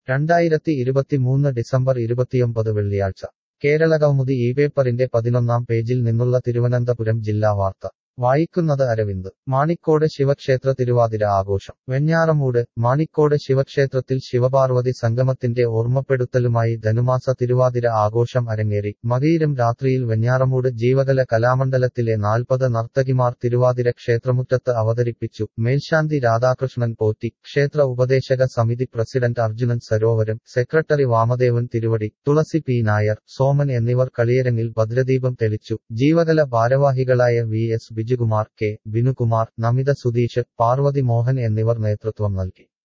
രണ്ടായിരത്തി ഇരുപത്തിമൂന്ന് ഡിസംബർ ഇരുപത്തിയൊമ്പത് വെള്ളിയാഴ്ച കേരളകൗമുദി ഈ പേപ്പറിന്റെ പതിനൊന്നാം പേജിൽ നിന്നുള്ള തിരുവനന്തപുരം ജില്ലാ വാർത്ത വായിക്കുന്നത് അരവിന്ദ് മാണിക്കോട് ശിവക്ഷേത്ര തിരുവാതിര ആഘോഷം വെഞ്ഞാറമൂട് മാണിക്കോട് ശിവക്ഷേത്രത്തിൽ ശിവപാർവതി സംഗമത്തിന്റെ ഓർമ്മപ്പെടുത്തലുമായി ധനുമാസ തിരുവാതിര ആഘോഷം അരങ്ങേറി മകയിരം രാത്രിയിൽ വെഞ്ഞാറമൂട് ജീവകല കലാമണ്ഡലത്തിലെ നാൽപ്പത് നർത്തകിമാർ തിരുവാതിര ക്ഷേത്രമുറ്റത്ത് അവതരിപ്പിച്ചു മേൽശാന്തി രാധാകൃഷ്ണൻ പോറ്റി ക്ഷേത്ര ഉപദേശക സമിതി president Arjunan Sarovaram secretary Vamadevan Thiruvadi Thulasi P Nair Soman എന്നിവർ കളിയരങ്ങിൽ ഭദ്രദീപം തെളിച്ചു ജീവകല ഭാരവാഹികളായ V S Bijukumar K Binukumar Namitha Sudheesh Parvathy Mohan എന്നിവർ നേതൃത്വം നൽകി